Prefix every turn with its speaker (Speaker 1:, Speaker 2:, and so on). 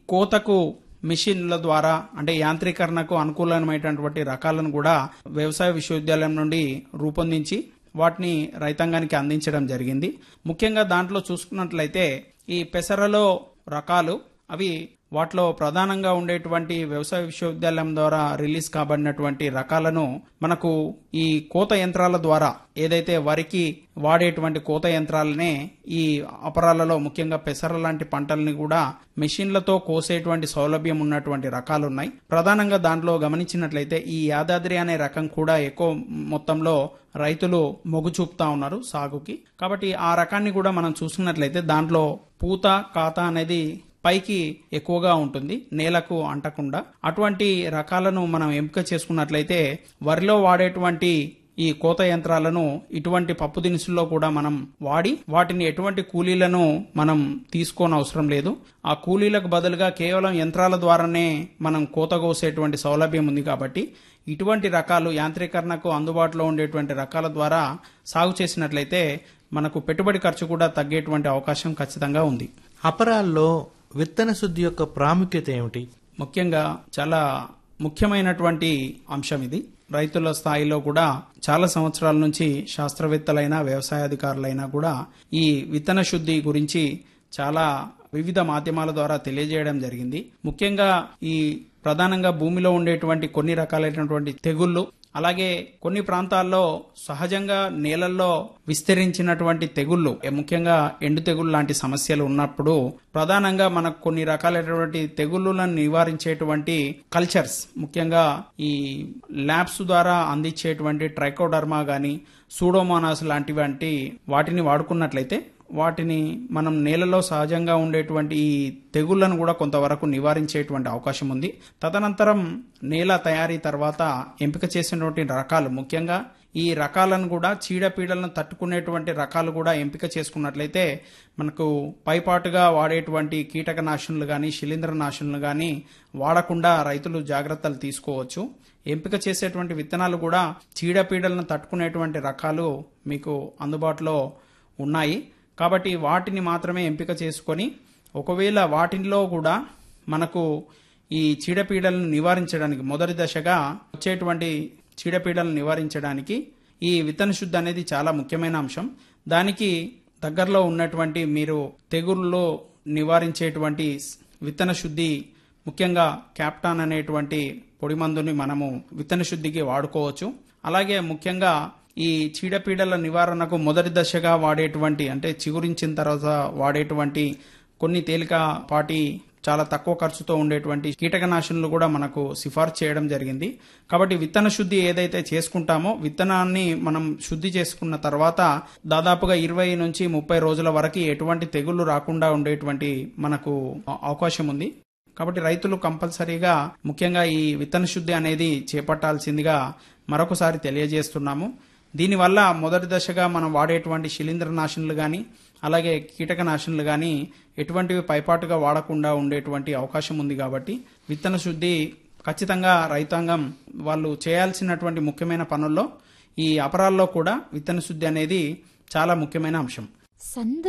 Speaker 1: కోతకు మిషన్ల ద్వారా అంటే యాంత్రీకరణకు అనుకూలమైనటువంటి రకాలను కూడా వ్యవసాయ విశ్వవిద్యాలయం నుండి రూపొందించి వాటిని రైతాంగానికి అందించడం జరిగింది ముఖ్యంగా దాంట్లో చూసుకున్నట్లయితే ఈ పెసరలో రకాలు అవి వాటిలో ప్రధానంగా ఉండేటువంటి వ్యవసాయ విశ్వవిద్యాలయం ద్వారా రిలీజ్ కాబడినటువంటి రకాలను మనకు ఈ కోత యంత్రాల ద్వారా ఏదైతే వరికి వాడేటువంటి కోత యంత్రాలనే ఈ అపరాలలో ముఖ్యంగా పెసర లాంటి పంటల్ని కూడా మెషిన్లతో కోసేటువంటి సౌలభ్యం ఉన్నటువంటి రకాలు ఉన్నాయి ప్రధానంగా దాంట్లో గమనించినట్లయితే ఈ యాదాద్రి అనే రకం కూడా ఎక్కువ మొత్తంలో రైతులు మొగ్గు చూపుతా ఉన్నారు సాగుకి కాబట్టి ఆ రకాన్ని కూడా మనం చూసుకున్నట్లయితే దాంట్లో పూత కాత అనేది పైకి ఎక్కువగా ఉంటుంది నేలకు అంటకుండా అటువంటి రకాలను మనం ఎంపిక చేసుకున్నట్లయితే వరిలో వాడేటువంటి ఈ కోత యంత్రాలను ఇటువంటి పప్పు దినుసుల్లో కూడా మనం వాడి వాటిని ఎటువంటి కూలీలను మనం తీసుకోని అవసరం లేదు ఆ కూలీలకు బదులుగా కేవలం యంత్రాల ద్వారానే మనం కోత కోసేటువంటి సౌలభ్యం ఉంది కాబట్టి ఇటువంటి రకాలు యాంత్రీకరణకు అందుబాటులో ఉండేటువంటి రకాల ద్వారా సాగు చేసినట్లయితే మనకు పెట్టుబడి ఖర్చు కూడా తగ్గేటువంటి అవకాశం ఖచ్చితంగా ఉంది
Speaker 2: అపరాల్లో విత్తన శుద్ధి యొక్క ప్రాముఖ్యత ఏమిటి
Speaker 1: ముఖ్యంగా చాలా ముఖ్యమైనటువంటి అంశం ఇది రైతుల స్థాయిలో కూడా చాలా సంవత్సరాల నుంచి శాస్త్రవేత్తలైనా వ్యవసాయాధికారులైనా కూడా ఈ విత్తన శుద్ధి గురించి చాలా వివిధ మాధ్యమాల ద్వారా తెలియజేయడం జరిగింది ముఖ్యంగా ఈ ప్రధానంగా భూమిలో ఉండేటువంటి కొన్ని రకాలైనటువంటి తెగుళ్ళు అలాగే కొన్ని ప్రాంతాల్లో సహజంగా నేలల్లో విస్తరించినటువంటి తెగుళ్ళు ముఖ్యంగా ఎండు తెగుళ్ళు లాంటి సమస్యలు ఉన్నప్పుడు ప్రధానంగా మనకు కొన్ని రకాలైనటువంటి తెగుళ్ళను నివారించేటువంటి కల్చర్స్ ముఖ్యంగా ఈ ల్యాబ్స్ ద్వారా అందించేటువంటి ట్రైకోడర్మా గాని సూడోమోనాస్ లాంటివంటి వాటిని వాడుకున్నట్లయితే వాటిని మనం నేలలో సహజంగా ఉండేటువంటి ఈ తెగుళ్లను కూడా కొంతవరకు నివారించేటువంటి అవకాశం ఉంది తదనంతరం నేల తయారీ తర్వాత ఎంపిక చేసినటువంటి రకాలు ముఖ్యంగా ఈ రకాలను కూడా చీడపీడలను తట్టుకునేటువంటి రకాలు కూడా ఎంపిక చేసుకున్నట్లయితే మనకు పైపాటుగా వాడేటువంటి కీటకనాశనులు కానీ శిలీంద్రనాశనులు కానీ వాడకుండా రైతులు జాగ్రత్తలు తీసుకోవచ్చు ఎంపిక చేసేటువంటి విత్తనాలు కూడా చీడపీడలను తట్టుకునేటువంటి రకాలు మీకు అందుబాటులో ఉన్నాయి కాబట్టి వాటిని మాత్రమే ఎంపిక చేసుకొని ఒకవేళ వాటిల్లో కూడా మనకు ఈ చీడపీడలను నివారించడానికి మొదటి దశగా వచ్చేటువంటి చీడపీడలను నివారించడానికి ఈ విత్తన శుద్ధి అనేది చాలా ముఖ్యమైన అంశం దానికి దగ్గరలో ఉన్నటువంటి మీరు తెగుళ్ళు నివారించేటువంటి విత్తన శుద్ధి ముఖ్యంగా క్యాప్టాన్ అనేటువంటి పొడి మందుని మనము విత్తన శుద్ధికి వాడుకోవచ్చు అలాగే ముఖ్యంగా ఈ చీడపీడల నివారణకు మొదటి దశగా వాడేటువంటి అంటే చిగురించిన తర్వాత వాడేటువంటి కొన్ని తేలికపాటి చాలా తక్కువ ఖర్చుతో ఉండేటువంటి కీటకనాశనులు కూడా మనకు సిఫార్సు చేయడం జరిగింది కాబట్టి విత్తన శుద్ధి ఏదైతే చేసుకుంటామో విత్తనాన్ని మనం శుద్ధి చేసుకున్న తర్వాత దాదాపుగా ఇరవై నుంచి ముప్పై రోజుల వరకు ఎటువంటి తెగుళ్లు రాకుండా ఉండేటువంటి మనకు అవకాశం ఉంది కాబట్టి రైతులు కంపల్సరీగా ముఖ్యంగా ఈ విత్తన శుద్ధి అనేది చేపట్టాల్సిందిగా మరొకసారి తెలియజేస్తున్నాము దీనివల్ల మొదటి దశగా మనం వాడేటువంటి శిలీంద్రనాశనులు కానీ అలాగే కీటకనాశనులు కానీ ఎటువంటివి పైపాటుగా వాడకుండా ఉండేటువంటి అవకాశం ఉంది కాబట్టి విత్తన శుద్ధి ఖచ్చితంగా రైతాంగం వాళ్ళు చేయాల్సినటువంటి ముఖ్యమైన పనుల్లో ఈ అపరాల్లో కూడా విత్తన శుద్ధి అనేది చాలా ముఖ్యమైన అంశం
Speaker 3: సంద